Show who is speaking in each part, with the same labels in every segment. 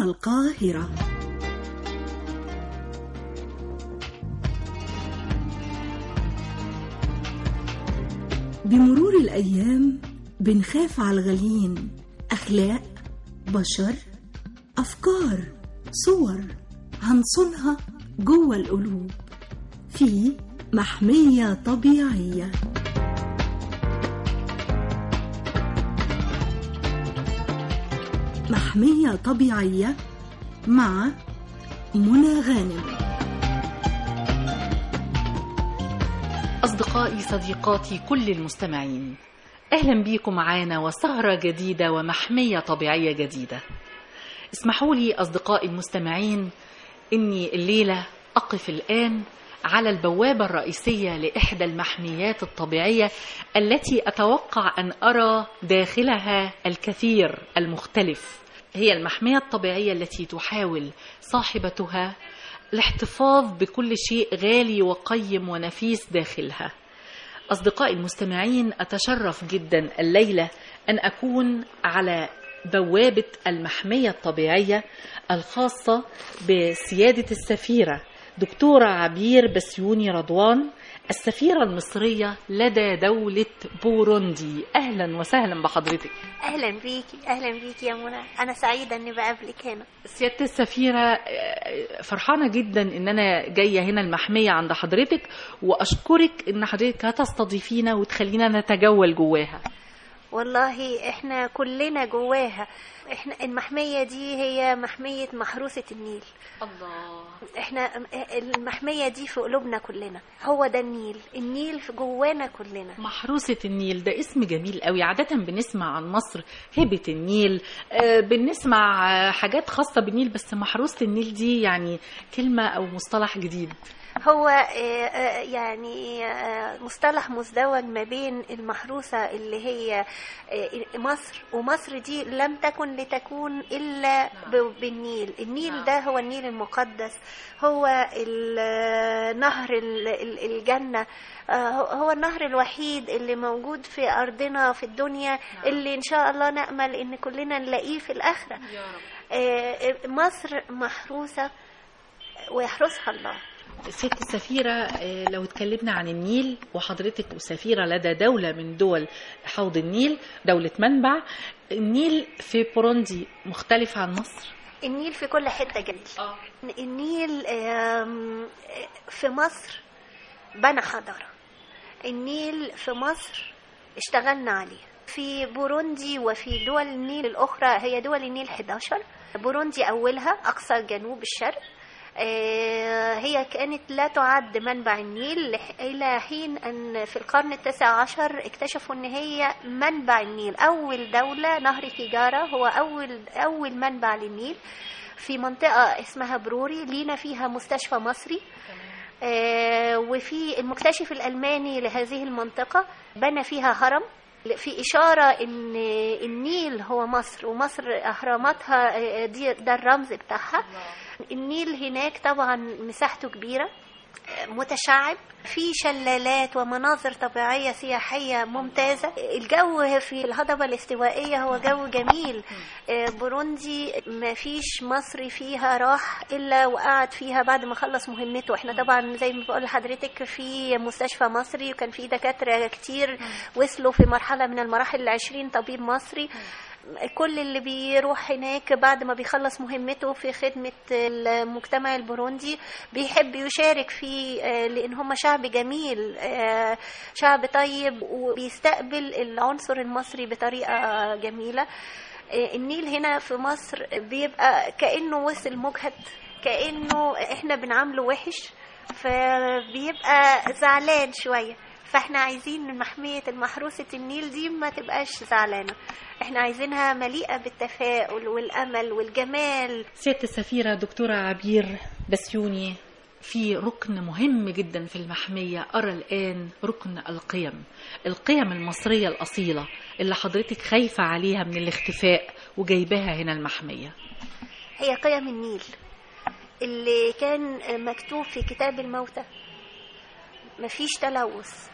Speaker 1: القاهرة بمرور الأيام بنخاف على الغاليين أخلاق بشر أفكار صور هنصونها جوه القلوب في محمية طبيعية محمية طبيعية مع منى غانم
Speaker 2: أصدقائي صديقاتي كل المستمعين أهلا بيكم معانا وسهرة جديدة ومحمية طبيعية جديدة اسمحوا لي أصدقائي المستمعين إني الليلة أقف الآن على البوابة الرئيسية لإحدى المحميات الطبيعية التي أتوقع أن أرى داخلها الكثير المختلف هي المحمية الطبيعية التي تحاول صاحبتها الاحتفاظ بكل شيء غالي وقيم ونفيس داخلها أصدقائي المستمعين أتشرف جدا الليلة أن أكون على بوابة المحمية الطبيعية الخاصة بسيادة السفيرة دكتورة عبير بسيوني رضوان السفيرة المصرية لدى دولة بوروندي أهلا وسهلا بحضرتك
Speaker 3: اهلا بيكي اهلا بيكي يا منى انا سعيده اني بقابلك هنا
Speaker 2: سيادة السفيرة فرحانة جدا ان انا جاية هنا المحمية عند حضرتك واشكرك ان حضرتك هتستضيفينا وتخلينا نتجول جواها
Speaker 3: والله احنا كلنا جواها احنا المحميه دي هي محميه محروسه النيل
Speaker 2: الله
Speaker 3: احنا المحميه دي في قلوبنا كلنا هو ده النيل النيل في جوانا كلنا
Speaker 2: محروسة النيل ده اسم جميل قوي عادة بنسمع عن مصر هبة النيل آه، بنسمع آه، حاجات خاصة بالنيل بس محروسة النيل دي يعني كلمة أو مصطلح جديد
Speaker 3: هو آه، آه، يعني آه، مصطلح مزدوج ما بين المحروسة اللي هي آه، مصر ومصر دي لم تكن لتكون إلا ب- بالنيل النيل
Speaker 2: نعم.
Speaker 3: ده هو النيل المقدس هو ال- نهر ال- ال- الجنة آه، هو- هو النهر الوحيد اللي موجود في أرضنا في الدنيا اللي إن شاء الله نأمل إن كلنا نلاقيه في الآخرة
Speaker 2: يا رب
Speaker 3: آه، مصر محروسة ويحرسها الله
Speaker 2: ست السفيرة آه، لو اتكلمنا عن النيل وحضرتك سفيرة لدى دولة من دول حوض النيل دولة منبع النيل في بوروندي مختلف عن مصر
Speaker 3: النيل في كل حتة جميل النيل آم، في مصر بنى حضارة النيل في مصر اشتغلنا عليه في بوروندي وفي دول النيل الأخرى هي دول النيل 11 بوروندي أولها أقصى جنوب الشرق آه، هي كانت لا تعد منبع النيل لح- إلى حين أن في القرن التاسع عشر اكتشفوا أن هي منبع النيل أول دولة نهر تجارة هو أول أول منبع للنيل في منطقة اسمها بروري لينا فيها مستشفى مصري آه، وفي المكتشف الألماني لهذه المنطقة بنى فيها هرم في إشارة إن النيل هو مصر ومصر أهراماتها آه، دي ده الرمز بتاعها النيل هناك طبعا مساحته كبيرة آه، متشعب في شلالات ومناظر طبيعية سياحية ممتازة الجو في الهضبة الاستوائية هو جو جميل آه، بوروندي ما فيش مصري فيها راح إلا وقعد فيها بعد ما خلص مهمته احنا طبعا زي ما بقول لحضرتك في مستشفى مصري وكان في دكاترة كتير وصلوا في مرحلة من المراحل العشرين طبيب مصري كل اللي بيروح هناك بعد ما بيخلص مهمته في خدمة المجتمع البوروندي بيحب يشارك فيه آه، لأن هم شعب جميل آه، شعب طيب وبيستقبل العنصر المصري بطريقة جميلة آه، النيل هنا في مصر بيبقى كأنه وصل مجهد كأنه احنا بنعامله وحش فبيبقى زعلان شوية فاحنا عايزين محمية المحروسة النيل دي ما تبقاش زعلانة احنا عايزينها مليئة بالتفاؤل والأمل والجمال
Speaker 2: سيادة السفيرة دكتورة عبير بسيوني في ركن مهم جدا في المحمية أرى الآن ركن القيم القيم المصرية الأصيلة اللي حضرتك خايفة عليها من الاختفاء وجايباها هنا المحمية
Speaker 3: هي قيم النيل اللي كان مكتوب في كتاب الموتى مفيش تلوث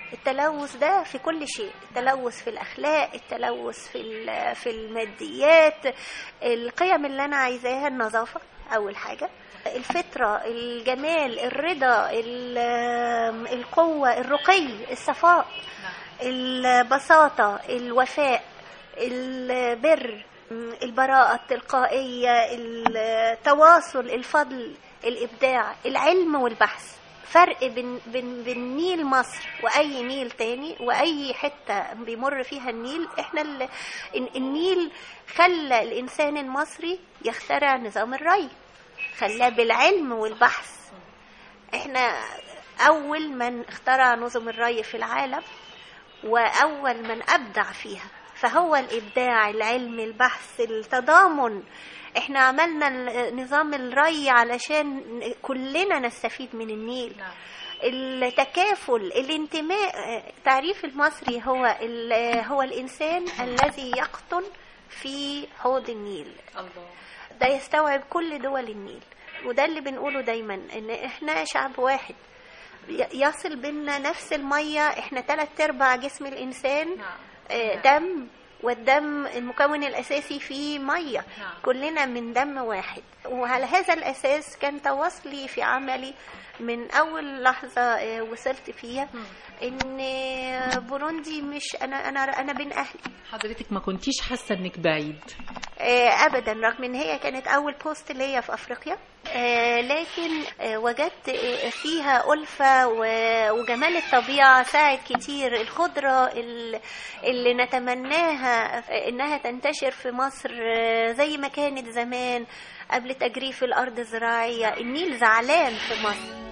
Speaker 3: التلوث ده في كل شيء التلوث في الاخلاق التلوث في ال- في الماديات القيم اللي انا عايزاها النظافه اول حاجه الفطره الجمال الرضا ال- القوه الرقي الصفاء البساطه الوفاء البر البراءة التلقائية التواصل الفضل الإبداع العلم والبحث فرق بين بين بين نيل مصر واي نيل تاني واي حته بيمر فيها النيل احنا ال- ال- النيل خلى الانسان المصري يخترع نظام الري خلاه بالعلم والبحث احنا اول من اخترع نظم الري في العالم واول من ابدع فيها فهو الابداع العلم البحث التضامن احنا عملنا ال- نظام الري علشان كلنا نستفيد من النيل التكافل الانتماء تعريف المصري هو ال- هو الانسان الذي يقطن في حوض النيل
Speaker 2: الله
Speaker 3: ده يستوعب كل دول النيل وده اللي بنقوله دايما ان احنا شعب واحد ي- يصل بينا نفس المية احنا تلات ارباع جسم الانسان
Speaker 2: نعم
Speaker 3: آه، دم والدم المكون الاساسي فيه ميه
Speaker 2: نعم.
Speaker 3: كلنا من دم واحد وعلى هذا الاساس كان تواصلي في عملي من اول لحظه آه، وصلت فيها ان آه، بوروندي مش انا انا انا بين اهلي
Speaker 2: حضرتك ما كنتيش حاسه انك بعيد
Speaker 3: آه، ابدا رغم ان هي كانت اول بوست ليا في افريقيا آه، لكن آه، وجدت آه، فيها ألفة و- وجمال الطبيعة ساعد كتير الخضرة ال- اللي نتمناها آه، إنها تنتشر في مصر آه، زي ما كانت زمان قبل تجريف الأرض الزراعية النيل زعلان في مصر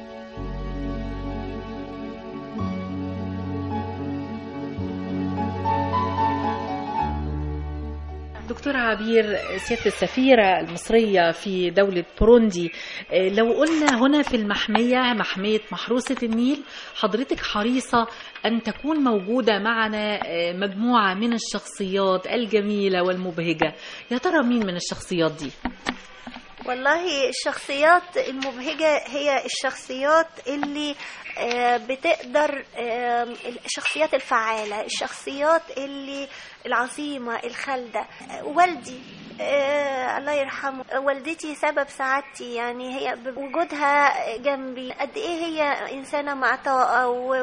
Speaker 2: دكتورة عبير سيادة السفيرة المصرية في دولة بوروندي آه، لو قلنا هنا في المحمية محمية محروسة النيل حضرتك حريصة أن تكون موجودة معنا آه، مجموعة من الشخصيات الجميلة والمبهجة يا ترى مين من الشخصيات دي؟
Speaker 3: والله الشخصيات المبهجة هي الشخصيات اللي آه، بتقدر آه، الشخصيات الفعالة الشخصيات اللي العظيمة الخالدة آه، والدي آه الله يرحمه والدتي سبب سعادتي يعني هي بوجودها جنبي قد ايه هي انسانه معطاءه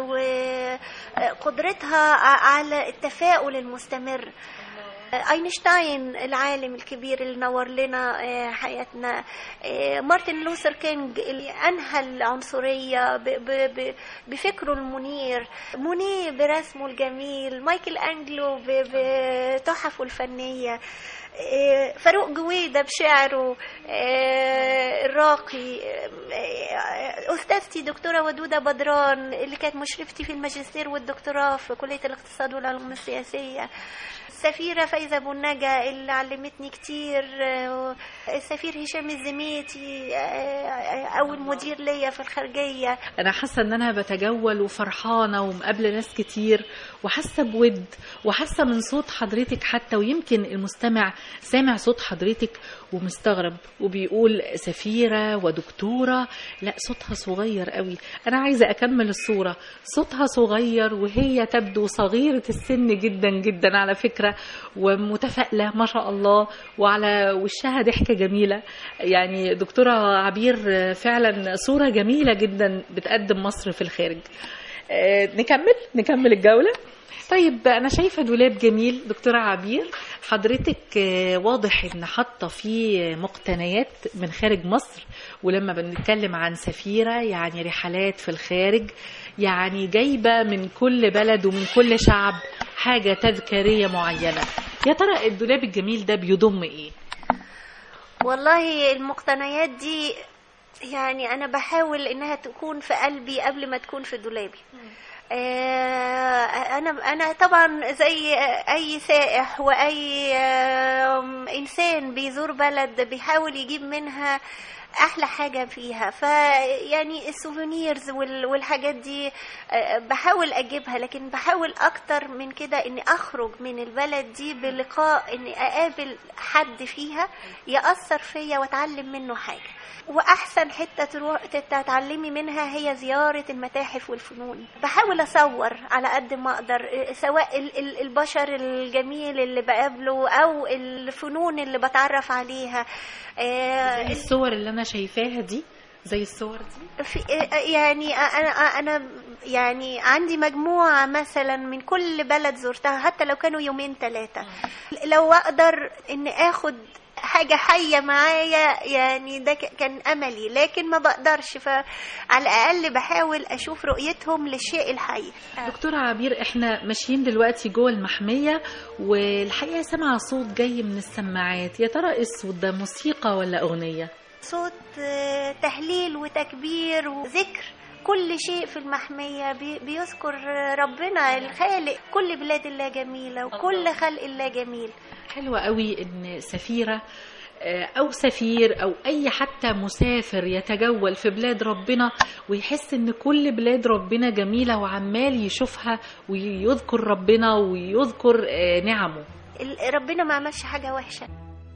Speaker 3: وقدرتها على التفاؤل المستمر اينشتاين العالم الكبير اللي نور لنا آه، حياتنا آه، مارتن لوثر كينج اللي انهى العنصريه ب- ب- ب- بفكره المنير مونيه برسمه الجميل مايكل انجلو ب- بتحفه الفنيه آه، فاروق جويدة بشعره آه، الراقي آه، أستاذتي دكتورة ودودة بدران اللي كانت مشرفتي في الماجستير والدكتوراه في كلية الاقتصاد والعلوم السياسية السفيرة فايزة بنجا اللي علمتني كتير آه، السفير هشام الزميتي آه، أول مدير ليا في الخارجية
Speaker 2: أنا حاسة إن أنا بتجول وفرحانة ومقابلة ناس كتير وحاسة بود وحاسة من صوت حضرتك حتى ويمكن المستمع سامع صوت حضرتك ومستغرب وبيقول سفيرة ودكتورة لا صوتها صغير قوي أنا عايزة أكمل الصورة صوتها صغير وهي تبدو صغيرة السن جدا جدا على فكرة ومتفائلة ما شاء الله وعلى وشها ضحكة جميلة يعني دكتورة عبير فعلا صورة جميلة جدا بتقدم مصر في الخارج آه، نكمل نكمل الجولة طيب أنا شايفة دولاب جميل دكتورة عبير حضرتك آه، واضح إن حاطة فيه مقتنيات من خارج مصر ولما بنتكلم عن سفيرة يعني رحلات في الخارج يعني جايبة من كل بلد ومن كل شعب حاجة تذكارية معينة يا ترى الدولاب الجميل ده بيضم إيه؟
Speaker 3: والله المقتنيات دي يعني انا بحاول انها تكون في قلبي قبل ما تكون في دولابي آه، انا انا طبعا زي اي سائح واي آم، انسان بيزور بلد بيحاول يجيب منها احلى حاجه فيها فيعني السوفينيرز وال- والحاجات دي آه، بحاول اجيبها لكن بحاول اكتر من كده اني اخرج من البلد دي بلقاء اني اقابل حد فيها ياثر فيا واتعلم منه حاجه واحسن حته تروح تتعلمي منها هي زياره المتاحف والفنون بحاول بحاول اصور على قد ما اقدر سواء ال- ال- البشر الجميل اللي بقابله او الفنون اللي بتعرف عليها آه،
Speaker 2: زي الصور اللي انا شايفاها دي زي الصور دي
Speaker 3: في يعني انا انا يعني عندي مجموعه مثلا من كل بلد زرتها حتى لو كانوا يومين ثلاثه لو اقدر ان اخد حاجة حية معايا يعني ده ك- كان أملي لكن ما بقدرش فعلى الأقل بحاول أشوف رؤيتهم للشيء الحي
Speaker 2: دكتورة عبير احنا ماشيين دلوقتي جوه المحمية والحقيقة سامعة صوت جاي من السماعات يا ترى ايه الصوت ده موسيقى ولا أغنية
Speaker 3: صوت آه، تهليل وتكبير وذكر كل شيء في المحمية بي- بيذكر ربنا الخالق كل بلاد الله جميلة وكل خلق الله جميل
Speaker 2: حلوة قوي ان سفيرة آه، او سفير او اي حتى مسافر يتجول في بلاد ربنا ويحس ان كل بلاد ربنا جميلة وعمال يشوفها ويذكر ربنا ويذكر آه، نعمه
Speaker 3: ال- ربنا ما عملش حاجة وحشة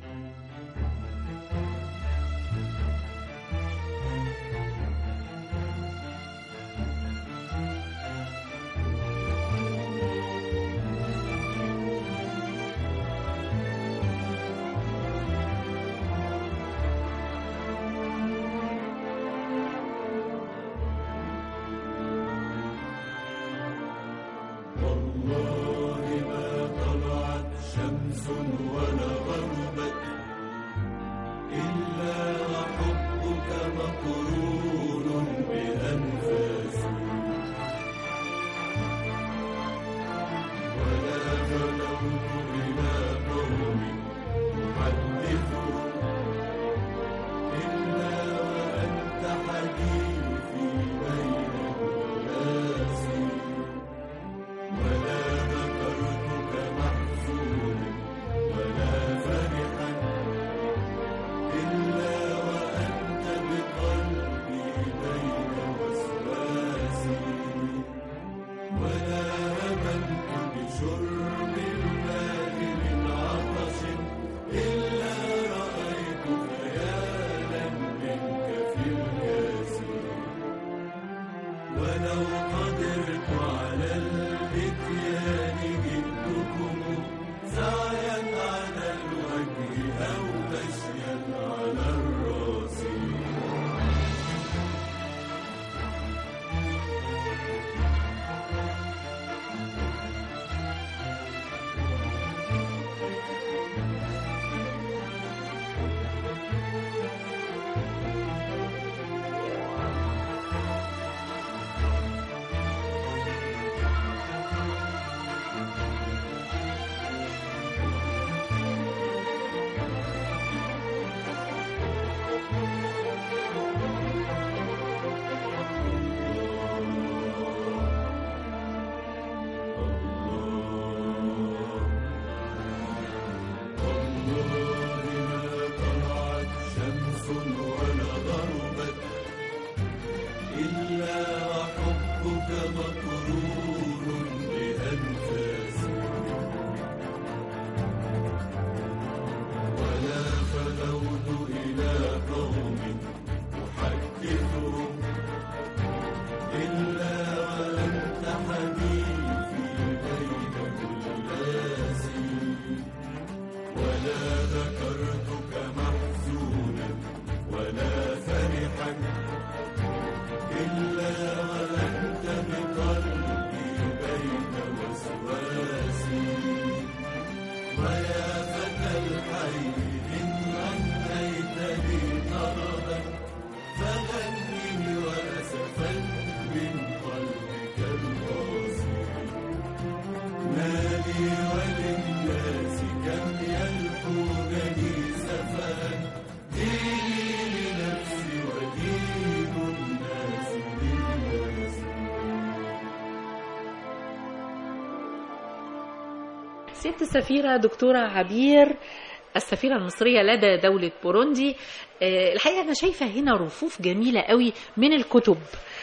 Speaker 2: ست السفيرة دكتورة عبير السفيرة المصرية لدى دولة بوروندي آه، الحقيقة أنا شايفة هنا رفوف جميلة قوي من الكتب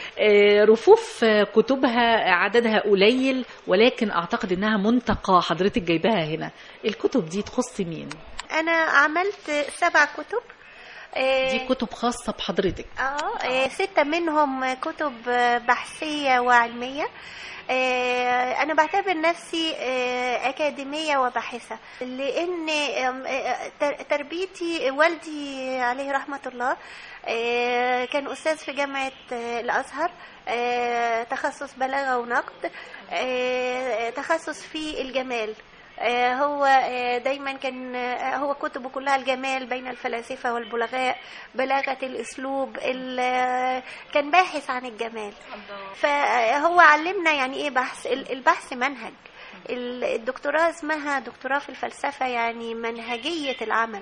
Speaker 2: آه، رفوف آه، كتبها عددها قليل ولكن أعتقد إنها منتقى حضرتك جايباها هنا الكتب دي تخص مين؟
Speaker 3: أنا عملت سبع كتب آه،
Speaker 2: دي كتب خاصة بحضرتك
Speaker 3: اه آه، ستة منهم كتب آه، بحثية وعلمية آه، أنا بعتبر نفسي آه، أكاديمية وباحثة لأن آم، آه، تر- تربيتي والدي عليه رحمة الله آه، كان أستاذ في جامعة آه، الأزهر آه، تخصص بلاغة ونقد آه، تخصص في الجمال آه، هو آه، دايما كان آه، هو كتبه كلها الجمال بين الفلاسفة والبلغاء بلاغة الأسلوب ال- آه، كان باحث عن الجمال فهو علمنا يعني ايه بحث ال- البحث منهج ال- الدكتوراه اسمها دكتوراه في الفلسفة يعني منهجية العمل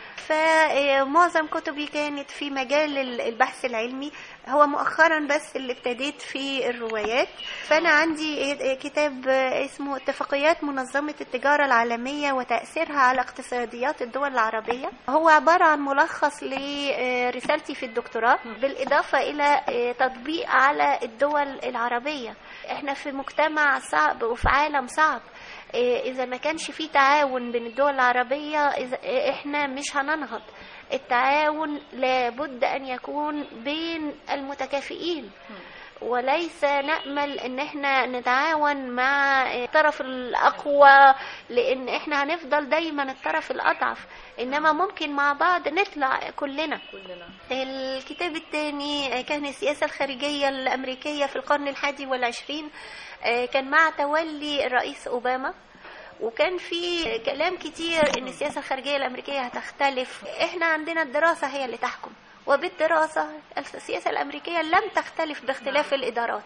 Speaker 3: فمعظم كتبي كانت في مجال ال- البحث العلمي هو مؤخرا بس اللي ابتديت في الروايات فأنا عندي كتاب اسمه اتفاقيات منظمة التجارة العالمية وتأثيرها على اقتصاديات الدول العربية هو عبارة عن ملخص لرسالتي في الدكتوراه بالإضافة إلى تطبيق على الدول العربية احنا في مجتمع صعب وفي عالم صعب إيه، إذا ما كانش في تعاون بين الدول العربية إذا إيه، إحنا مش هننهض التعاون لابد أن يكون بين المتكافئين وليس نأمل ان احنا نتعاون مع الطرف الاقوى لان احنا هنفضل دايما الطرف الاضعف انما ممكن مع بعض نطلع كلنا
Speaker 2: كلنا
Speaker 3: الكتاب الثاني كان السياسة الخارجية الأمريكية في القرن الحادي والعشرين آه، كان مع تولي الرئيس أوباما وكان في كلام كتير ان السياسة الخارجية الأمريكية هتختلف احنا عندنا الدراسة هي اللي تحكم وبالدراسة السياسة الأمريكية لم تختلف باختلاف الإدارات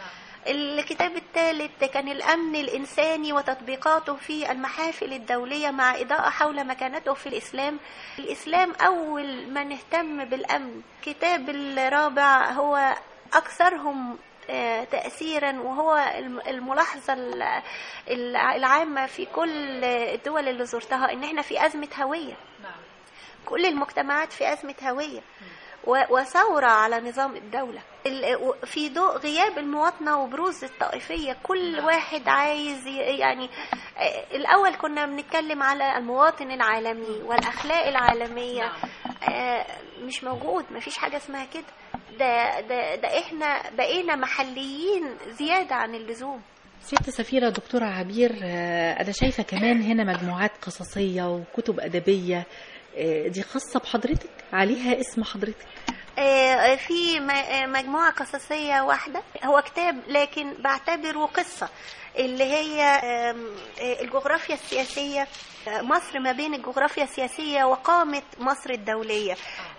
Speaker 3: الكتاب الثالث كان الأمن الإنساني وتطبيقاته في المحافل الدولية مع إضاءة حول مكانته في الإسلام الإسلام أول من اهتم بالأمن الكتاب الرابع هو أكثرهم آه، تأثيرا وهو الم- الملاحظة ال- الع- العامة في كل الدول اللي زرتها إن احنا في أزمة هوية
Speaker 2: نعم
Speaker 3: كل المجتمعات في أزمة هوية و- وثورة على نظام الدولة ال- و- في ضوء غياب المواطنة وبروز الطائفية كل
Speaker 2: نعم.
Speaker 3: واحد عايز ي- يعني آه، الأول كنا بنتكلم على المواطن العالمي والأخلاق العالمية
Speaker 2: نعم.
Speaker 3: آه، مش موجود مفيش حاجة اسمها كده ده, ده, ده احنا بقينا محليين زيادة عن اللزوم
Speaker 2: ست سفيرة دكتورة عبير آه، أنا شايفة كمان هنا مجموعات قصصية وكتب أدبية آه، دي خاصة بحضرتك عليها اسم حضرتك
Speaker 3: آه، في م- آه، مجموعة قصصية واحدة هو كتاب لكن بعتبره قصة اللي هي آم، آه، الجغرافيا السياسية آه، مصر ما بين الجغرافيا السياسية وقامة مصر الدولية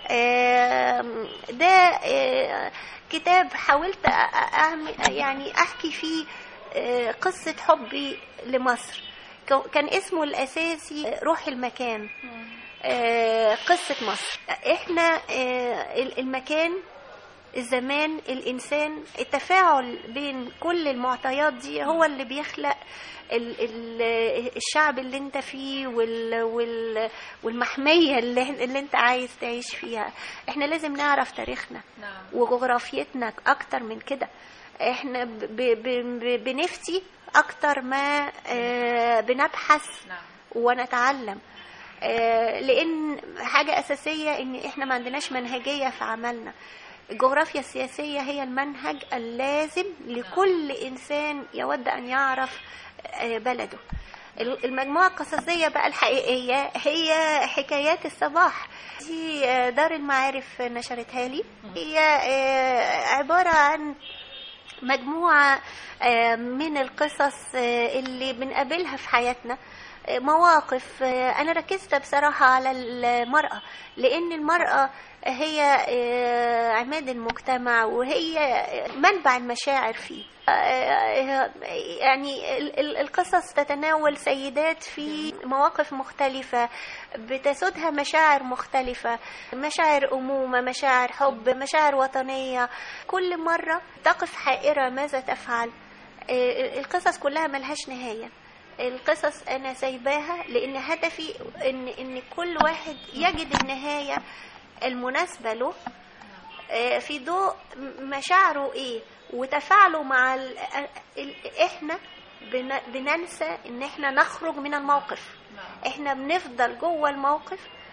Speaker 3: آم، ده آه، كتاب حاولت أ- أ- أعمل يعني أحكي فيه آه، قصة حبي لمصر كو- كان اسمه الأساسي روح المكان آه، قصة مصر احنا آه، ال- المكان الزمان الإنسان التفاعل بين كل المعطيات دي هو اللي بيخلق ال ال الشعب اللي انت فيه وال وال والمحمية اللي, اللي انت عايز تعيش فيها احنا لازم نعرف تاريخنا
Speaker 2: نعم
Speaker 3: وجغرافيتنا اكتر من كده احنا ب ب ب بنفتي اكتر ما آه، بنبحث
Speaker 2: نعم
Speaker 3: ونتعلم آه، لان حاجه اساسيه ان احنا ما عندناش منهجيه في عملنا الجغرافيا السياسيه هي المنهج اللازم لكل انسان يود ان يعرف آه، بلده ال- المجموعة القصصية بقى الحقيقية هي حكايات الصباح دي آه، دار المعارف نشرتها لي هي آه، عبارة عن مجموعة آه، من القصص آه، اللي بنقابلها في حياتنا آه، مواقف آه، أنا ركزت بصراحة على المرأة لأن المرأة هي آه، عماد المجتمع وهي منبع المشاعر فيه آه، آه، يعني ال- ال- القصص تتناول سيدات في مواقف مختلفة بتسودها مشاعر مختلفة مشاعر أمومة مشاعر حب مشاعر وطنية كل مرة تقف حائرة ماذا تفعل آه، القصص كلها ملهاش نهاية القصص أنا سايباها لأن هدفي إن إن كل واحد يجد النهاية المناسبة له آه، في ضوء م- مشاعره ايه وتفاعله مع ال... ال... احنا بن... بننسى ان احنا نخرج من الموقف احنا بنفضل جوه الموقف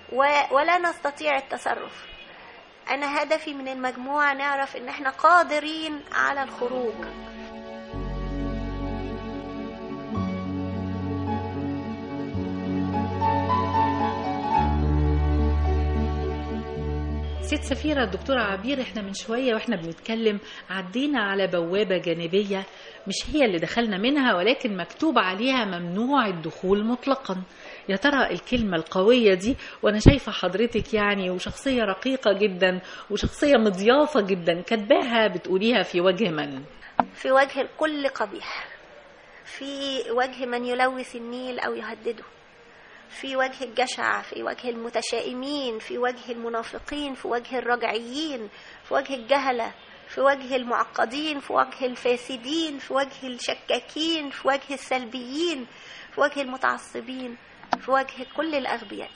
Speaker 3: و- ولا نستطيع التصرف أنا هدفي من المجموعة نعرف إن إحنا قادرين على الخروج
Speaker 2: ست سفيرة الدكتورة عبير احنا من شوية واحنا بنتكلم عدينا على بوابة جانبية مش هي اللي دخلنا منها ولكن مكتوب عليها ممنوع الدخول مطلقا يا ترى الكلمة القوية دي وانا شايفة حضرتك يعني وشخصية رقيقة جدا وشخصية مضيافة جدا كاتباها بتقوليها في وجه من
Speaker 3: في وجه الكل قبيح في وجه من يلوث النيل أو يهدده في وجه الجشع في وجه المتشائمين في وجه المنافقين في وجه الرجعيين في وجه الجهلة في وجه المعقدين في وجه الفاسدين في وجه الشكاكين في وجه السلبيين في وجه المتعصبين في وجه كل الأغبياء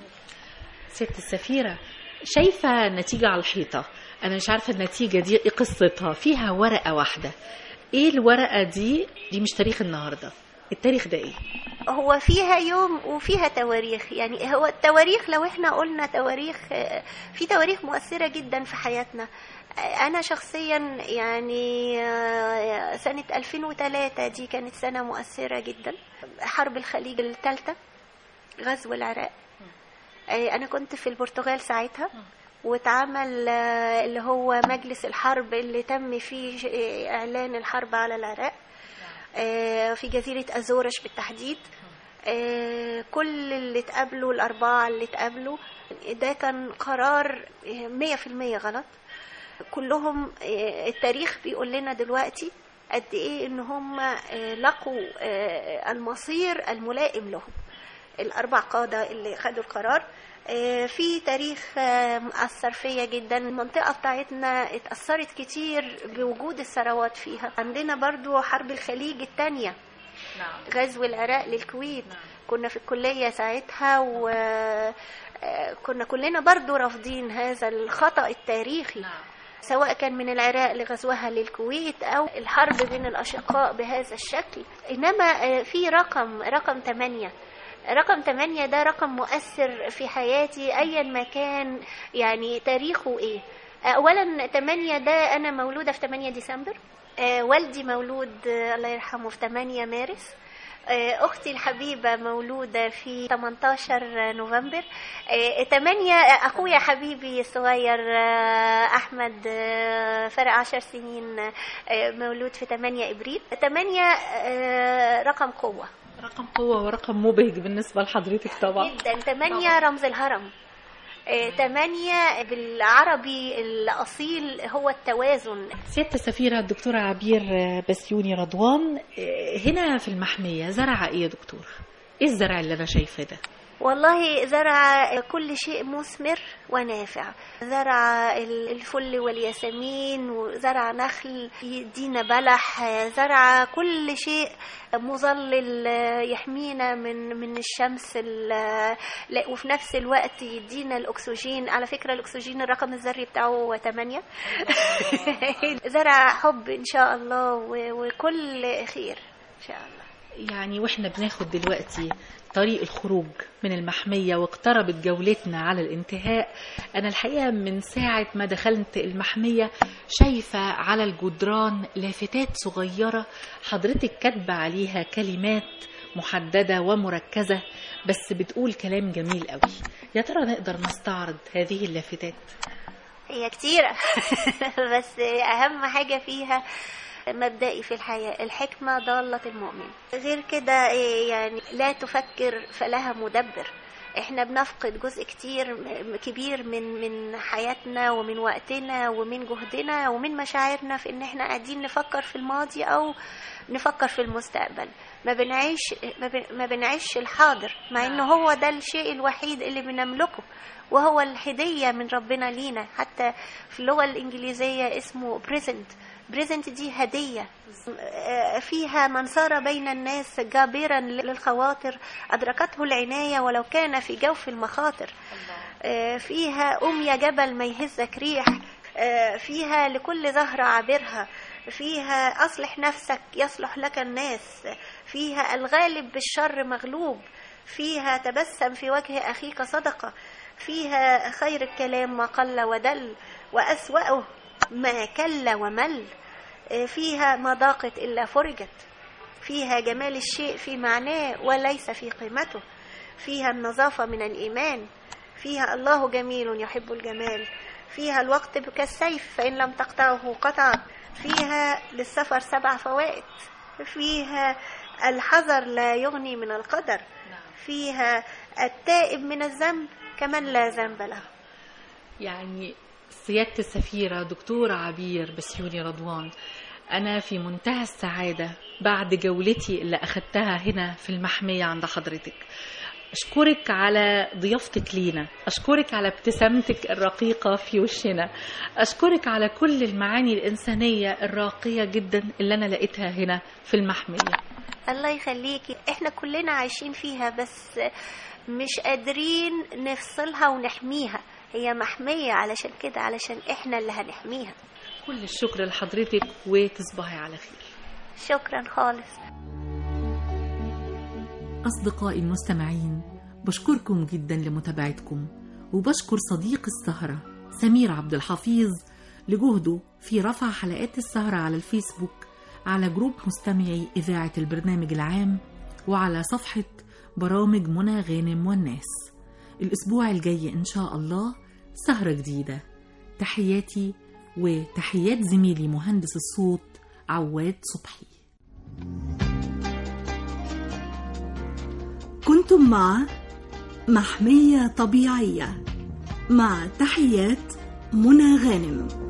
Speaker 2: ست السفيرة شايفة نتيجة على الحيطة أنا مش عارفة النتيجة دي إيه قصتها فيها ورقة واحدة إيه الورقة دي دي مش تاريخ النهاردة التاريخ ده إيه
Speaker 3: هو فيها يوم وفيها تواريخ يعني هو التواريخ لو احنا قلنا تواريخ آه، في تواريخ مؤثرة جدا في حياتنا آه، أنا شخصيا يعني آه، سنة 2003 دي كانت سنة مؤثرة جدا حرب الخليج الثالثة غزو العراق آه، أنا كنت في البرتغال ساعتها واتعمل آه، اللي هو مجلس الحرب اللي تم فيه آه، إعلان الحرب على العراق آه، في جزيرة أزورش بالتحديد آه، كل اللي اتقابلوا الأربعة اللي اتقابلوا ده كان قرار آه، مية في المية غلط كلهم آه، التاريخ بيقول لنا دلوقتي قد ايه ان هم آه، لقوا آه، المصير الملائم لهم الاربع قاده اللي خدوا القرار آه، في تاريخ آه، مأثر فيا جدا المنطقة بتاعتنا اتأثرت كتير بوجود الثروات فيها عندنا برضو حرب الخليج الثانية
Speaker 2: نعم
Speaker 3: غزو العراق للكويت
Speaker 2: نعم.
Speaker 3: كنا في الكلية ساعتها وكنا كلنا برضو رافضين هذا الخطأ التاريخي
Speaker 2: نعم
Speaker 3: سواء كان من العراق لغزوها للكويت أو الحرب بين الأشقاء بهذا الشكل إنما آه، في رقم رقم 8 رقم 8 ده رقم مؤثر في حياتي أيا ما كان يعني تاريخه إيه أولا 8 ده أنا مولودة في 8 ديسمبر آه، والدي مولود آه، الله يرحمه في 8 مارس آه، أختي الحبيبة مولودة في 18 نوفمبر آه، 8 أخويا حبيبي الصغير آه، أحمد آه، فرق 10 سنين آه، مولود في 8 إبريل 8 آه، رقم قوة
Speaker 2: رقم قوة ورقم مبهج بالنسبة لحضرتك طبعا
Speaker 3: جدا 8 رمز الهرم آه، 8 بالعربي الأصيل هو التوازن
Speaker 2: سيادة السفيرة الدكتورة عبير بسيوني رضوان آه، هنا في المحمية زرع ايه يا دكتور؟ ايه الزرع اللي انا شايفاه ده؟
Speaker 3: والله زرع كل شيء مثمر ونافع زرع الفل والياسمين وزرع نخل يدينا بلح زرع كل شيء مظلل يحمينا من من الشمس ال- لا، وفي نفس الوقت يدينا الاكسجين على فكره الاكسجين الرقم الذري بتاعه 8 زرع حب ان شاء الله و- وكل خير ان شاء الله
Speaker 2: يعني واحنا بناخد دلوقتي طريق الخروج من المحمية واقتربت جولتنا على الانتهاء أنا الحقيقة من ساعة ما دخلت المحمية شايفة على الجدران لافتات صغيرة حضرتك كاتبة عليها كلمات محددة ومركزة بس بتقول كلام جميل قوي يا ترى نقدر نستعرض هذه اللافتات
Speaker 3: هي كتيرة بس أهم حاجة فيها مبدئي في الحياة الحكمة ضالة المؤمن غير كده إيه يعني لا تفكر فلها مدبر احنا بنفقد جزء كتير م- كبير من من حياتنا ومن وقتنا ومن جهدنا ومن مشاعرنا في ان احنا قاعدين نفكر في الماضي او نفكر في المستقبل ما بنعيش ما بن- ما بنعيش الحاضر مع ان هو ده الشيء الوحيد اللي بنملكه وهو الهدية من ربنا لينا حتى في اللغة الإنجليزية اسمه present present دي هدية آه، فيها من سار بين الناس جابرا للخواطر أدركته العناية ولو كان في جوف المخاطر آه، فيها أم يا جبل ما يهزك ريح آه، فيها لكل زهرة عابرها فيها أصلح نفسك يصلح لك الناس فيها الغالب بالشر مغلوب فيها تبسم في وجه أخيك صدقة فيها خير الكلام ما قل ودل وأسوأه ما كل ومل فيها ما ضاقت إلا فرجت فيها جمال الشيء في معناه وليس في قيمته فيها النظافة من الإيمان فيها الله جميل يحب الجمال فيها الوقت كالسيف فإن لم تقطعه قطع فيها للسفر سبع فوائد فيها الحذر لا يغني من القدر فيها التائب من الذنب كمن لا ذنب له
Speaker 2: يعني سيادة السفيرة دكتورة عبير بسيوني رضوان أنا في منتهى السعادة بعد جولتي اللي أخدتها هنا في المحمية عند حضرتك أشكرك على ضيافتك لينا أشكرك على ابتسامتك الرقيقة في وشنا أشكرك على كل المعاني الإنسانية الراقية جدا اللي أنا لقيتها هنا في المحمية
Speaker 3: الله يخليكي احنا كلنا عايشين فيها بس مش قادرين نفصلها ونحميها هي محمية علشان كده علشان احنا اللي هنحميها
Speaker 2: كل الشكر لحضرتك وتصبحي على خير
Speaker 3: شكرا خالص
Speaker 2: أصدقائي المستمعين بشكركم جدا لمتابعتكم وبشكر صديق السهرة سمير عبد الحفيظ لجهده في رفع حلقات السهرة على الفيسبوك على جروب مستمعي إذاعة البرنامج العام وعلى صفحة برامج منى غانم والناس الأسبوع الجاي إن شاء الله سهرة جديدة تحياتي وتحيات زميلي مهندس الصوت عواد صبحي
Speaker 1: كنتم مع محمية طبيعية مع تحيات منى غانم